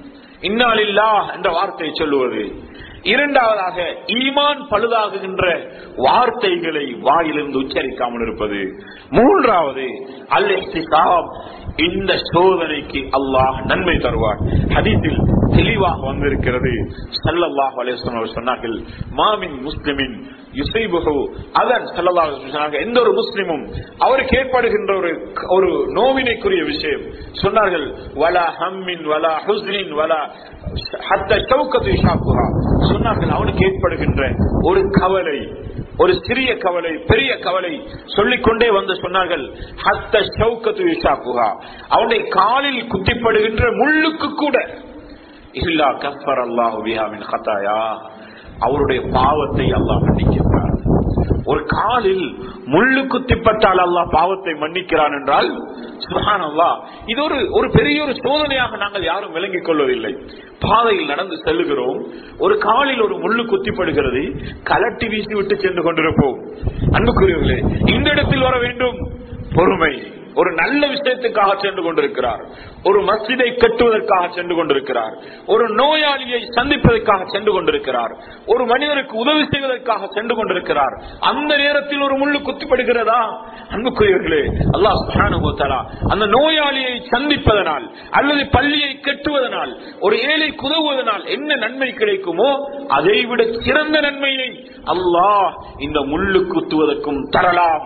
இன்னாலில்லா என்ற வார்த்தை சொல்லுவது இரண்டாவதாக ஈமான் பழுதாகுகின்ற வார்த்தைகளை வாயிலிருந்து உச்சரிக்காமல் இருப்பது மூன்றாவது அல் இஹ்திசாப் இந்த சோதனைக்கு அல்லாஹ் நன்மை தருவார் ஹதீஸில் தெளிவாக வந்திருக்கிறது ஸல்லல்லாஹு அலைஹி வஸல்லம் அவர்கள் சொன்னார்கள் மாமின் முஸ்லிமின் யுசைபுஹு அதன் ஸல்லல்லாஹு அலைஹி வஸல்லம் சொன்னார்கள் எந்த ஒரு முஸ்லிமும் அவருக்கு ஏற்படுகின்ற ஒரு ஒரு நோவினைக்குரிய விஷயம் சொன்னார்கள் வலா ஹம்மின் வலா ஹுஸ்னின் வலா ஹத்த ஷௌகத்து யுஷாக்குஹா சொன்னார்கள் அவனுக்கு ஏற்படுகின்ற ஒரு கவலை ஒரு சிறிய கவலை பெரிய கவலை சொல்லிக்கொண்டே வந்து சொன்னார்கள் ஹத்த ஷௌகத்து யுஷாக்குஹா அவனுடைய காலில் குத்திப்படுகின்ற முள்ளுக்கு கூட இல்லா கஃபர் அல்லாஹு பிஹாமின் ஹத்தாயா அவருடைய பாவத்தை அல்லாஹ் மன்னிக்கின்றார் ஒரு காலில் முள்ளு குத்திப்பட்டால் அல்லாஹ் பாவத்தை மன்னிக்கிறான் என்றால் சுஹான் அல்லாஹ் இது ஒரு ஒரு பெரிய ஒரு சோதனையாக நாங்கள் யாரும் விளங்கிக் கொள்ளவில்லை பாதையில் நடந்து செல்லுகிறோம் ஒரு காலில் ஒரு முள்ளு குத்திப்படுகிறது கலட்டி வீசி விட்டு சென்று கொண்டிருப்போம் அன்புக்குரியவர்களே இந்த இடத்தில் வர வேண்டும் பொறுமை ஒரு நல்ல விஷயத்துக்காக சென்று கொண்டிருக்கிறார் ஒரு மஸ்ஜிதை கட்டுவதற்காக சென்று கொண்டிருக்கிறார் ஒரு நோயாளியை சந்திப்பதற்காக சென்று கொண்டிருக்கிறார் ஒரு மனிதருக்கு உதவி செய்வதற்காக சென்று கொண்டிருக்கிறார் அந்த நேரத்தில் ஒரு முள்ளு குத்திப்படுகிறதா அன்புக்குரியவர்களே அல்லாஹ் சுப்ஹானஹு வ தஆலா அந்த நோயாளியை சந்திப்பதனால் அல்லது பள்ளியை கட்டுவதனால் ஒரு ஏழை உதவுவதனால் என்ன நன்மை கிடைக்குமோ அதை விட சிறந்த நன்மையை அல்லாஹ் இந்த முள்ளு குத்துவதற்கும் தரலாம்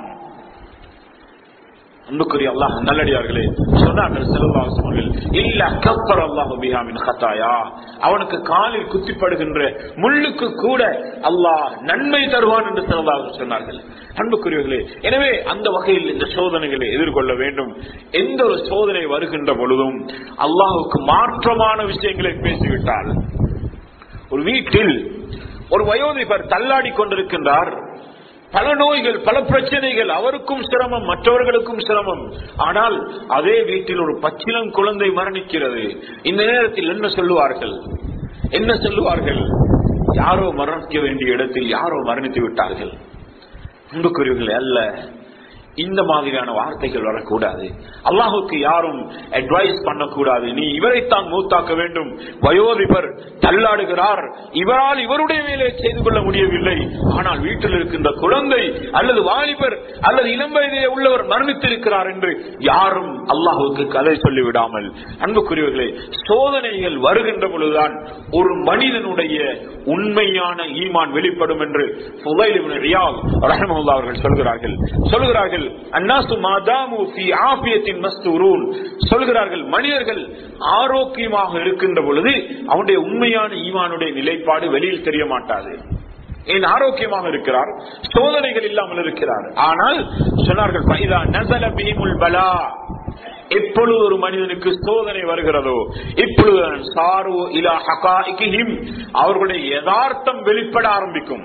அன்புக்குரிய அல்லாஹ் நல்லடியார்களே சொன்னார்கள் செல்வாசவர்கள் இல்ல கப்பர் அல்லாஹு பிஹாமின் ஹத்தாயா அவனுக்கு காலில் குத்திப்படுகின்ற முள்ளுக்கு கூட அல்லாஹ் நன்மை தருவான் என்று செல்வாக சொன்னார்கள் அன்புக்குரியவர்களே எனவே அந்த வகையில் இந்த சோதனைகளை எதிர்கொள்ள வேண்டும் எந்த ஒரு சோதனை வருகின்ற பொழுதும் அல்லாஹுக்கு மாற்றமான விஷயங்களை பேசிவிட்டால் ஒரு வீட்டில் ஒரு வயோதிபர் தள்ளாடி கொண்டிருக்கின்றார் பல நோய்கள் பல பிரச்சனைகள் அவருக்கும் சிரமம் மற்றவர்களுக்கும் சிரமம் ஆனால் அதே வீட்டில் ஒரு பச்சிலம் குழந்தை மரணிக்கிறது இந்த நேரத்தில் என்ன சொல்லுவார்கள் என்ன சொல்லுவார்கள் யாரோ மரணிக்க வேண்டிய இடத்தில் யாரோ மரணித்து விட்டார்கள் அன்புக்குரியவர்களே அல்ல இந்த மாதிரியான வார்த்தைகள் வரக்கூடாது அல்லாஹுக்கு யாரும் அட்வைஸ் பண்ணக்கூடாது நீ இவரைத்தான் மூத்தாக்க வேண்டும் வயோதிபர் தள்ளாடுகிறார் இவரால் இவருடைய வேலையை செய்து கொள்ள முடியவில்லை ஆனால் வீட்டில் இருக்கின்ற குழந்தை அல்லது வாலிபர் அல்லது இளம் வயதிலே உள்ளவர் மரணித்திருக்கிறார் என்று யாரும் அல்லாஹுக்கு கதை சொல்லிவிடாமல் அன்புக்குரியவர்களே சோதனைகள் வருகின்ற பொழுதுதான் ஒரு மனிதனுடைய உண்மையான ஈமான் வெளிப்படும் என்று ஃபுதைல் இப்னு ரியாத் ரஹ்மத்துல்லாஹி அவர்கள் சொல்கிறார்கள் சொல்கிறார்கள் அன்னாசு மாதாமு ஃபி ஆஃபியத்தின் மஸ்தூரூன் சொல்கிறார்கள் மனிதர்கள் ஆரோக்கியமாக இருக்கின்ற பொழுது அவனுடைய உண்மையான ஈமானுடைய நிலைப்பாடு வெளியில் தெரிய மாட்டாது ஏன் ஆரோக்கியமாக இருக்கிறார் சோதனைகள் இல்லாமல் இருக்கிறார் ஆனால் சொன்னார்கள் பைதா நசல பீமுல் பலா எப்பொழுது ஒரு மனிதனுக்கு சோதனை வருகிறதோ இப்பொழுது சாரு இலா ஹகாஇகிஹிம் அவர்களுடைய யதார்த்தம் வெளிப்பட ஆரம்பிக்கும்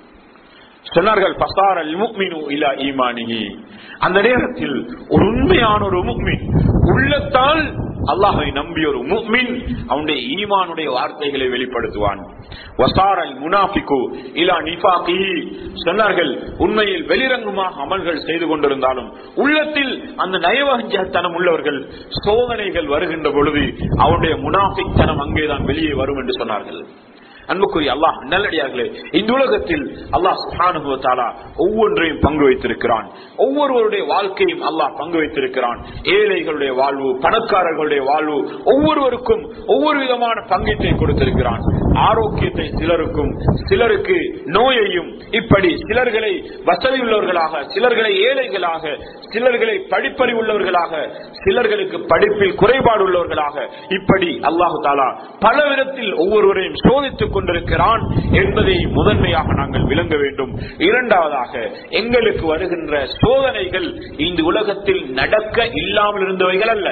சொன்னார்கள் பசார் அல் முக்மினு இலா ஈமானிஹி அந்த நேரத்தில் ஒரு உண்மையான ஒரு முக்மின் உள்ளத்தால் அல்லாஹை நம்பிய ஒரு முக்மின் அவனுடைய ஈமானுடைய வார்த்தைகளை வெளிப்படுத்துவான் வசார் அல் முனாஃபிகு இலா நிஃபாகி சொன்னார்கள் உண்மையில் வெளிரங்கமாக அமல்கள் செய்து கொண்டிருந்தாலும் உள்ளத்தில் அந்த நயவஞ்சத்தனம் உள்ளவர்கள் சோதனைகள் வருகின்ற பொழுது அவனுடைய முனாஃபிக் தனம் அங்கேதான் வெளியே வரும் என்று சொன்னார்கள் அன்புக்குரிய அல்லாஹ் நல்லடியார்களே இந்த உலகத்தில் அல்லாஹ் சுஹானுபவத்தாலா ஒவ்வொன்றையும் பங்கு வைத்திருக்கிறான் ஒவ்வொருவருடைய வாழ்க்கையும் அல்லாஹ் பங்கு வைத்திருக்கிறான் ஏழைகளுடைய வாழ்வு பணக்காரர்களுடைய வாழ்வு ஒவ்வொருவருக்கும் ஒவ்வொரு விதமான பங்கீட்டை கொடுத்திருக்கிறான் ஆரோக்கியத்தை சிலருக்கும் சிலருக்கு நோயையும் இப்படி சிலர்களை வசதி உள்ளவர்களாக சிலர்களை ஏழைகளாக சிலர்களை படிப்பறிவு உள்ளவர்களாக சிலர்களுக்கு படிப்பில் குறைபாடு உள்ளவர்களாக இப்படி அல்லாஹு தாலா பல விதத்தில் ஒவ்வொருவரையும் சோதித்துக் கொண்டிருக்கிறான் என்பதை முதன்மையாக நாங்கள் விளங்க வேண்டும் இரண்டாவதாக எங்களுக்கு வருகின்ற சோதனைகள் இந்த உலகத்தில் நடக்க இல்லாமல் இருந்தவைகள் அல்ல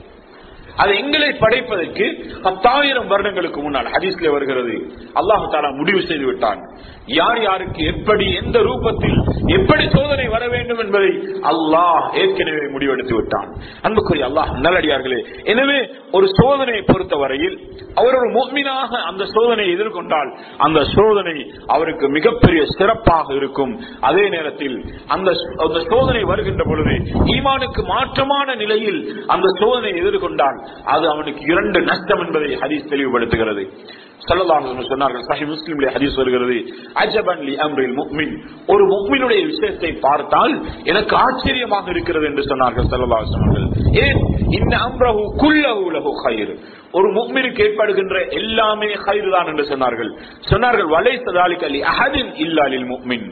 அது எங்களை படைப்பதற்கு பத்தாயிரம் வருடங்களுக்கு முன்னால் ஹதீஸ்ல வருகிறது அல்லாஹு தாலா முடிவு செய்து விட்டான் யார் யாருக்கு எப்படி எந்த ரூபத்தில் எப்படி சோதனை வர வேண்டும் என்பதை அல்லாஹ் ஏற்கனவே முடிவெடுத்து விட்டான் அன்புக்குரிய அல்லாஹ் நல்லடியார்களே எனவே ஒரு சோதனையை பொறுத்தவரையில் அவர் ஒரு முக்மினாக அந்த சோதனையை எதிர்கொண்டால் அந்த சோதனை அவருக்கு மிகப்பெரிய சிறப்பாக இருக்கும் அதே நேரத்தில் அந்த அந்த சோதனை வருகின்ற பொழுது ஈமானுக்கு மாற்றமான நிலையில் அந்த சோதனை எதிர்கொண்டால் அது அவனுக்கு இரண்டு நஷ்டம் என்பதை ஹதீஸ் தெளிவுபடுத்துகிறது ஸல்லல்லாஹு சொன்னார்கள் சஹி முஸ்லிம்ல ஹதீஸ் வருகிறது அஜபன் லி அம்ரில் முஃமின் ஒரு முஃமினுடைய விஷயத்தை பார்த்தால் எனக்கு ஆச்சரியமாக இருக்கிறது என்று சொன்னார்கள் ஸல்லல்லாஹு சொன்னார்கள் ஏன் இந்த அம்ரஹு குல்லஹு லஹு கைர் ஒரு முஃமினுக்கு ஏற்படுகின்ற எல்லாமே கைர் தான் என்று சொன்னார்கள் சொன்னார்கள் வலைஸ ذلك لأحد إلا للمؤمن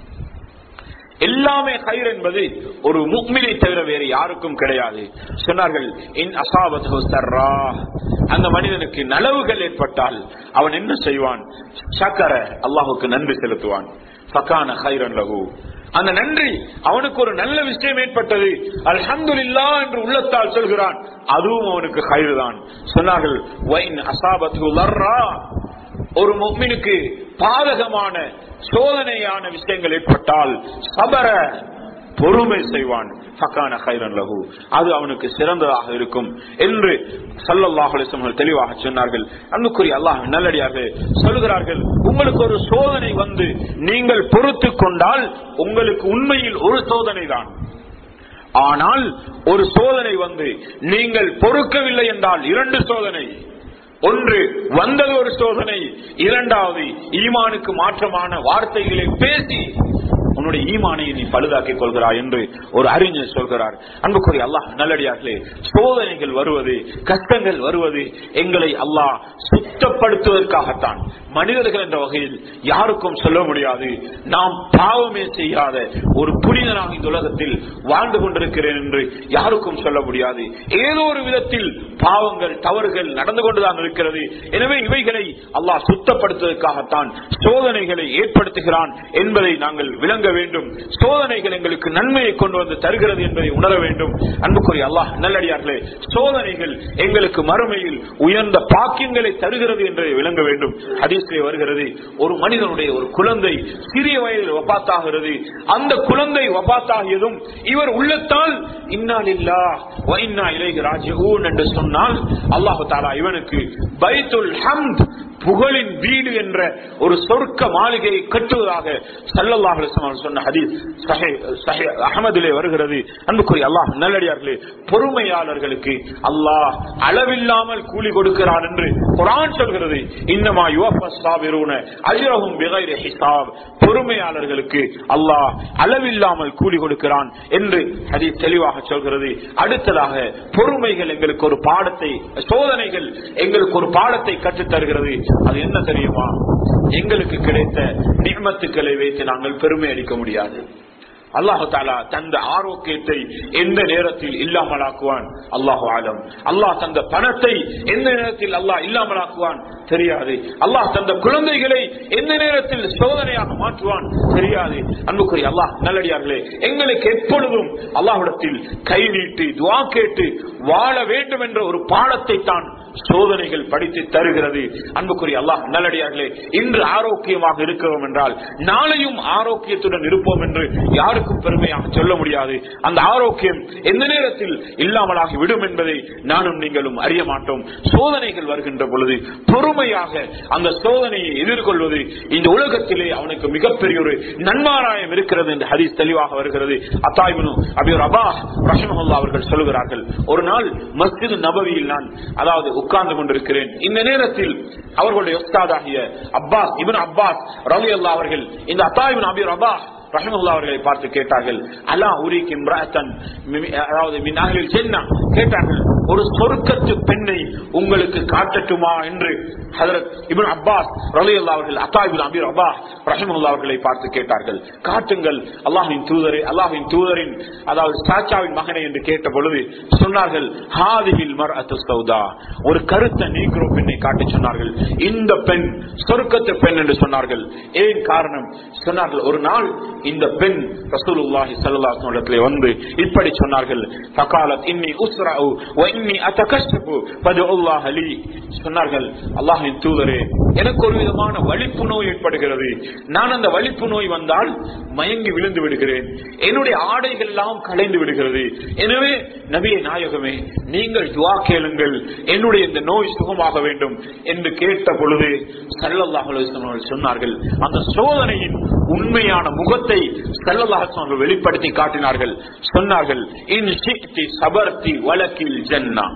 எல்லாமே கயிறு என்பது ஒரு முக்மினை தவிர வேறு யாருக்கும் கிடையாது சொன்னார்கள் இன் அசாபத்து சர்ரா அந்த மனிதனுக்கு நலவுகள் ஏற்பட்டால் அவன் என்ன செய்வான் சக்கர அல்லாஹுக்கு நன்றி செலுத்துவான் ஃபகான ஹைரன் லகு அந்த நன்றி அவனுக்கு ஒரு நல்ல விஷயம் ஏற்பட்டது அல்ஹம்துலில்லா என்று உள்ளத்தால் சொல்கிறான் அதுவும் அவனுக்கு கயிறு தான் சொன்னார்கள் வைன் அசாபத்து லர்ரா ஒரு முக்மினுக்கு பாதகமான சோதனையான விஷயங்கள் ஏற்பட்டால் சபர பொறுமை செய்வான் ஃபக்கான கைரன் லகு அது அவனுக்கு சிறந்ததாக இருக்கும் என்று சல்லல்லாஹு அலைஹி வஸல்லம் தெளிவாக சொன்னார்கள் அன்புக்குரிய அல்லாஹ் நல்லடியாக சொல்கிறார்கள் உங்களுக்கு ஒரு சோதனை வந்து நீங்கள் பொறுத்து கொண்டால் உங்களுக்கு உண்மையில் ஒரு சோதனை தான் ஆனால் ஒரு சோதனை வந்து நீங்கள் பொறுக்கவில்லை என்றால் இரண்டு சோதனை ஒன்று வந்தது ஒரு சோதனை இரண்டாவது ஈமானுக்கு மாற்றமான வார்த்தைகளை பேசி உன்னுடைய ஈமானை நீ பழுதாக்கிக் கொள்கிறாய் என்று ஒரு அறிஞர் சொல்கிறார் அன்புக்குரிய அல்லாஹ் நல்லடியார்களே சோதனைகள் வருவது கஷ்டங்கள் வருவது எங்களை அல்லாஹ் சுத்தப்படுத்துவதற்காகத்தான் மனிதர்கள் என்ற வகையில் யாருக்கும் சொல்ல முடியாது நாம் பாவமே செய்யாத ஒரு புனிதனாக இந்த உலகத்தில் வாழ்ந்து கொண்டிருக்கிறேன் என்று யாருக்கும் சொல்ல முடியாது ஏதோ ஒரு விதத்தில் பாவங்கள் தவறுகள் நடந்து கொண்டுதான் இருக்கிறது எனவே இவைகளை அல்லாஹ் சுத்தப்படுத்துவதற்காகத்தான் சோதனைகளை ஏற்படுத்துகிறான் என்பதை நாங்கள் விளங்க வேண்டும் சோதனைகள் எங்களுக்கு நன்மையை கொண்டு வந்து தருகிறது என்பதை உணர வேண்டும் அன்புக்குரிய அல்லாஹ் நல்லடியார்களே சோதனைகள் எங்களுக்கு மறுமையில் உயர்ந்த பாக்கியங்களை தருகிறது என்பதை விளங்க வேண்டும் ஹதீஸ்லே வருகிறது ஒரு மனிதனுடைய ஒரு குழந்தை சிறிய வயதில் வபாத்தாகிறது அந்த குழந்தை வபாத்தாகியதும் இவர் உள்ளத்தால் இன்னாலில்லா வைன்னா இலைக ராஜூன் என்று சொன்னால் அல்லாஹு தாலா இவனுக்கு பைத்துல் ஹம்த் புகழின் வீடு என்ற ஒரு சொர்க்க மாளிகையை கட்டுவதாக சல்லல்லாஹு அலைஹி வஸல்லம் சொன்ன ஹதீஸ் சஹீஹ் சஹீஹ் அஹ்மதிலே வருகிறது அன்புக்குரிய அல்லாஹ் நல்லடியார்களே பொறுமையாளர்களுக்கு அல்லாஹ் அளவில்லாமல் கூலி கொடுக்கிறான் என்று குர்ஆன் சொல்கிறது இன்னமா யுவஃபஸ் சாபிரூன அஜ்ரஹும் பிகைரி ஹிசாப் பொறுமையாளர்களுக்கு அல்லாஹ் அளவில்லாமல் கூலி கொடுக்கிறான் என்று ஹதீஸ் தெளிவாக சொல்கிறது அடுத்ததாக பொறுமைகள் எங்களுக்கு ஒரு பாடத்தை சோதனைகள் எங்களுக்கு ஒரு பாடத்தை கற்றுத் தருகிறது அது என்ன தெரியுமா எங்களுக்கு கிடைத்த நியமத்துக்களை வைத்து நாங்கள் பெருமை அடிக்க முடியாது அல்லாஹு தாலா தந்த ஆரோக்கியத்தை எந்த நேரத்தில் இல்லாமலாக்குவான் அல்லாஹு ஆலம் அல்லாஹ் தந்த பணத்தை எந்த நேரத்தில் அல்லாஹ் இல்லாமலாக்குவான் தெரியாது அல்லாஹ் தந்த குழந்தைகளை எந்த நேரத்தில் சோதனையாக மாற்றுவான் தெரியாது அன்புக்குரிய அல்லாஹ் நல்லடியார்களே எங்களுக்கு எப்பொழுதும் அல்லாஹ்விடத்தில் கை நீட்டி துவா கேட்டு வாழ வேண்டும் என்ற ஒரு பாடத்தை தான் சோதனைகள் படித்து தருகிறது அன்புக்குரிய அல்லாஹ் நல்லடியார்களே இன்று ஆரோக்கியமாக இருக்கிறோம் என்றால் நாளையும் ஆரோக்கியத்துடன் இருப்போம் என்று யாருக்கும் பெருமையாக சொல்ல முடியாது அந்த ஆரோக்கியம் எந்த நேரத்தில் இல்லாமலாகி விடும் என்பதை நானும் நீங்களும் அறிய மாட்டோம் சோதனைகள் வருகின்ற பொழுது பொறுமையாக அந்த சோதனையை எதிர்கொள்வது இந்த உலகத்திலே அவனுக்கு மிகப்பெரிய ஒரு நன்மாராயம் இருக்கிறது என்று ஹதீஸ் தெளிவாக வருகிறது அத்தாய்பனு அபியூர் அபா ரஹமஹல்லா அவர்கள் சொல்லுகிறார்கள் ஒரு நாள் மஸ்ஜித் நபவியில் நான் அதாவது உட்கார்ந்து கொண்டிருக்கிறேன் இந்த நேரத்தில் அவர்களுடைய உஸ்தாதாகிய அப்பாஸ் இவன் அப்பாஸ் ரவி அல்லா அவர்கள் இந்த அத்தாயிபின் அபியூர் அபாஸ் ரஹமுல்லா அவர்களை பார்த்து கேட்டார்கள் அலா உரிக்கு இம்ராத்தன் அதாவது மின்னாகலில் சென்னா கேட்டார்கள் ஒரு சொருக்கத்து பெண்ணை உங்களுக்கு காட்டட்டுமா என்று ஹதரத் இபின் அப்பாஸ் ரலியல்லா அவர்கள் அத்தாபின் அபீர் அப்பாஸ் ரஹமுல்லா அவர்களை பார்த்து கேட்டார்கள் காட்டுங்கள் அல்லாஹின் தூதரை அல்லாஹின் தூதரின் அதாவது சாச்சாவின் மகனை என்று கேட்ட பொழுது சொன்னார்கள் ஹாதிபில் மர் சௌதா ஒரு கருத்த நீக்ரோ பெண்ணை காட்டி சொன்னார்கள் இந்த பெண் சொருக்கத்து பெண் என்று சொன்னார்கள் ஏன் காரணம் சொன்னார்கள் ஒரு நாள் இந்த பெண் ரசூலுல்லாஹி ஸல்லல்லாஹு அலைஹி வஸல்லம் வந்து இப்படி சொன்னார்கள் ஃபகாலத் இன்னி உஸ்ர அஸ்ரஉ வ இன்னி அத்தகஷ்ஷபு ஃபதுல்லாஹ லீ சொன்னார்கள் அல்லாஹ்வின் தூதரே எனக்கு ஒரு விதமான வலிப்பு நோய் ஏற்படுகிறது நான் அந்த வலிப்பு நோய் வந்தால் மயங்கி விழுந்து விடுகிறேன் என்னுடைய ஆடைகள் எல்லாம் கலைந்து விடுகிறது எனவே நபியை நாயகமே நீங்கள் துவா கேளுங்கள் என்னுடைய இந்த நோய் சுகமாக வேண்டும் என்று கேட்ட பொழுது சல்லல்லாஹு அலைஹி வஸல்லம் அவர்கள் சொன்னார்கள் அந்த சோதனையின் உண்மையான முகத்தை சல்லல்லாஹு அலைஹி வஸல்லம் அவர்கள் வெளிப்படுத்தி காட்டினார்கள் சொன்னார்கள் இன் ஷிக்தி சபர்த்தி வலக்கில் ஜன்னா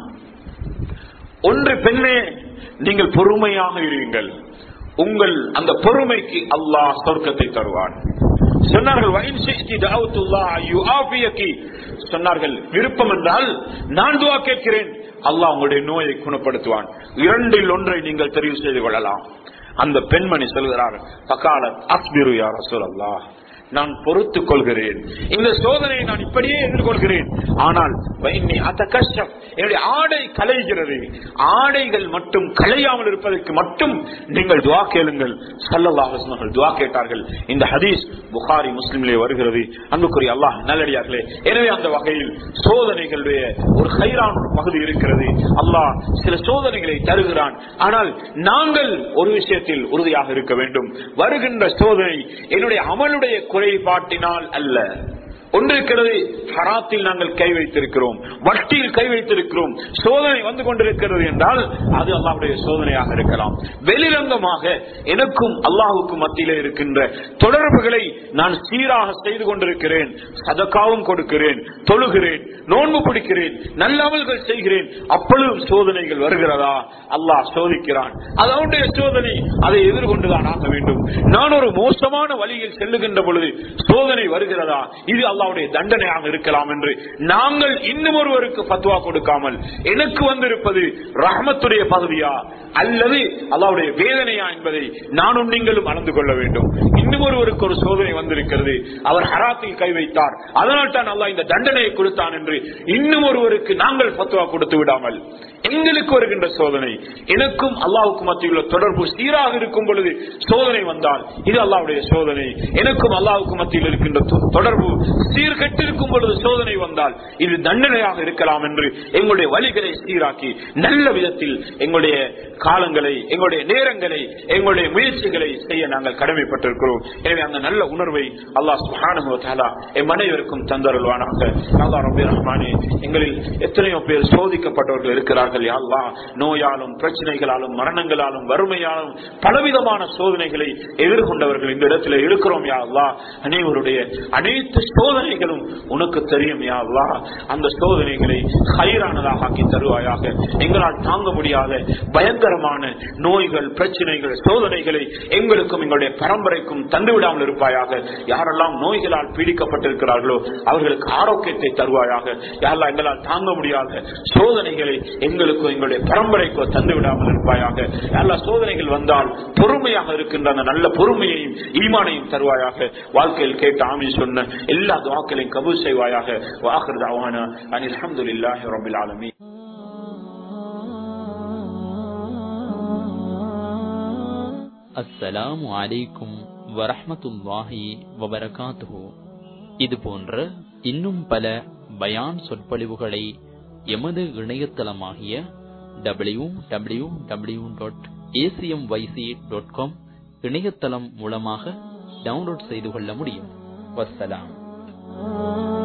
ஒன்று பெண்ணே நீங்கள் பொறுமையாக இருங்கள் உங்கள் அந்த பொறுமைக்கு அல்லாஹ் சொர்க்கத்தை தருவான் சொன்னார்கள் "வஇன் ஷி'தி தஅவுத்துல்லாஹ யுஆஃபியகி." சொன்னார்கள் விருப்பம் என்றால் நான் துவா கேட்கிறேன் அல்லாஹ் உங்களுடைய நோயை குணப்படுத்துவான் இரண்டில் ஒன்றை நீங்கள் தெரிவு செய்து கொள்ளலாம் அந்த பெண்மணி சொல்கிறார் பக்காலத் அஸ்பிரு யா ரசூலல்லாஹ் நான் பொறுத்துக் கொள்கிறேன் இந்த சோதனையை நான் இப்படியே எதிர்கொள்கிறேன் ஆனால் வைன்னி அத்த கஷ்டம் என்னுடைய ஆடை கலைகிறது ஆடைகள் மட்டும் கலையாமல் இருப்பதற்கு மட்டும் நீங்கள் துவா கேளுங்கள் சல்லல்லாஹு அலைஹி வஸல்லம் துவா கேட்டார்கள் இந்த ஹதீஸ் புகாரி முஸ்லிம்லே வருகிறது அன்புக்குரிய அல்லாஹ் நல்லடியார்களே எனவே அந்த வகையில் சோதனைகளுடைய ஒரு கைரான ஒரு பகுதி இருக்கிறது அல்லாஹ் சில சோதனைகளை தருகிறான் ஆனால் நாங்கள் ஒரு விஷயத்தில் உறுதியாக இருக்க வேண்டும் வருகின்ற சோதனை என்னுடைய அமலுடைய குறைபாட்டினால் அல்ல ஒன்று இருக்கிறது ஹராத்தில் நாங்கள் கை வைத்திருக்கிறோம் வட்டியில் கை வைத்திருக்கிறோம் சோதனை வந்து கொண்டிருக்கிறது என்றால் அது அல்லாஹ்வுடைய சோதனையாக இருக்கலாம் வெளிரங்கமாக எனக்கும் அல்லாஹுக்கும் மத்தியிலே இருக்கின்ற தொடர்புகளை நான் சீராக செய்து கொண்டிருக்கிறேன் சதக்காவும் கொடுக்கிறேன் தொழுகிறேன் நோன்பு பிடிக்கிறேன் நல்ல அமல்கள் செய்கிறேன் அப்பொழுதும் சோதனைகள் வருகிறதா அல்லாஹ் சோதிக்கிறான் அது அவனுடைய சோதனை அதை எதிர்கொண்டுதான் ஆக வேண்டும் நான் ஒரு மோசமான வழியில் செல்லுகின்ற பொழுது சோதனை வருகிறதா இது அல்லாவுடைய தண்டனையாக இருக்கலாம் என்று நாங்கள் இன்னும் ஒருவருக்கு பத்துவா கொடுக்காமல் எனக்கு வந்திருப்பது ரஹமத்துடைய பகுதியா அல்லது அல்லாவுடைய வேதனையா என்பதை நானும் நீங்களும் அளந்து கொள்ள வேண்டும் இன்னும் ஒருவருக்கு ஒரு சோதனை வந்திருக்கிறது அவர் ஹராத்தில் கை வைத்தார் அதனால் தான் அல்லாஹ் இந்த தண்டனையை கொடுத்தான் என்று இன்னும் ஒருவருக்கு நாங்கள் பத்துவா கொடுத்து விடாமல் எங்களுக்கு வருகின்ற சோதனை எனக்கும் அல்லாவுக்கும் மத்தியில் உள்ள தொடர்பு சீராக இருக்கும் பொழுது சோதனை வந்தால் இது அல்லாவுடைய சோதனை எனக்கும் அல்லாவுக்கும் மத்தியில் இருக்கின்ற தொ- தொடர்பு சீர்கெட்டிருக்கும் பொழுது சோதனை வந்தால் இது தண்டனையாக இருக்கலாம் என்று எங்களுடைய வழிகளை சீராக்கி நல்ல விதத்தில் எங்களுடைய காலங்களை எங்களுடைய நேரங்களை எங்களுடைய முயற்சிகளை செய்ய நாங்கள் கடமைப்பட்டிருக்கிறோம் எனவே அந்த நல்ல உணர்வை அல்லாஹ் சுப்ஹானஹு வ தஆலா எம் அனைவருக்கும் தந்தருள்வானாக அல்லாஹ் ரப்பி ரஹ்மானே எங்களில் எத்தனையோ பேர் சோதிக்கப்பட்டவர்கள் இருக்கிறார்கள் யா அல்லாஹ் நோயாலும் பிரச்சனைகளாலும் மரணங்களாலும் வறுமையாலும் பலவிதமான சோதனைகளை எதிர்கொண்டவர்கள் இந்த இடத்துல இருக்கிறோம் யா அல்லாஹ் அனைவருடைய அனைத்து சோதனைகளும் உனக்கு தெரியும் யா அல்லாஹ் அந்த சோதனைகளை ஹைரானதாக ஆக்கி தருவாயாக எங்களால் தாங்க முடியாத பயங்கரமான நோய்கள் பிரச்சனைகள் சோதனைகளை எங்களுக்கும் எங்களுடைய பரம்பரைக்கும் தந்து விடாமல் இருப்பாயாக யாரெல்லாம் நோய்களால் பீடிக்கப்பட்டிருக்கிறார்களோ அவர்களுக்கு ஆரோக்கியத்தை தருவாயாக யாரெல்லாம் எங்களால் தாங்க முடியாத சோதனைகளை எங்களுக்கும் எங்களுடைய பரம்பரைக்கோ தந்து விடாமல் இருப்பாயாக யாரெல்லாம் சோதனைகள் வந்தால் பொறுமையாக இருக்கின்ற அந்த நல்ல பொறுமையையும் ஈமானையும் தருவாயாக வாழ்க்கையில் கேட்ட ஆமி சொன்ன எல்லா துவாக்களையும் கபூல் செய்வாயாக வாஹர் தாவான அனில் அல்ஹம்துலில்லாஹி ரபில் ஆலமீன் அஸ்ஸலாமு அலைக்கும் வரஹ்மத்துல்லாஹி வபரகாத்துஹு இது போன்ற இன்னும் பல பயான் சொற்பொழிவுகளை எமது இணையதளமாகிய W W W dot ACM YC dot com இணையதளம் மூலமாக டவுன்லோட் செய்து கொள்ள முடியும் வஸ்ஸலாம்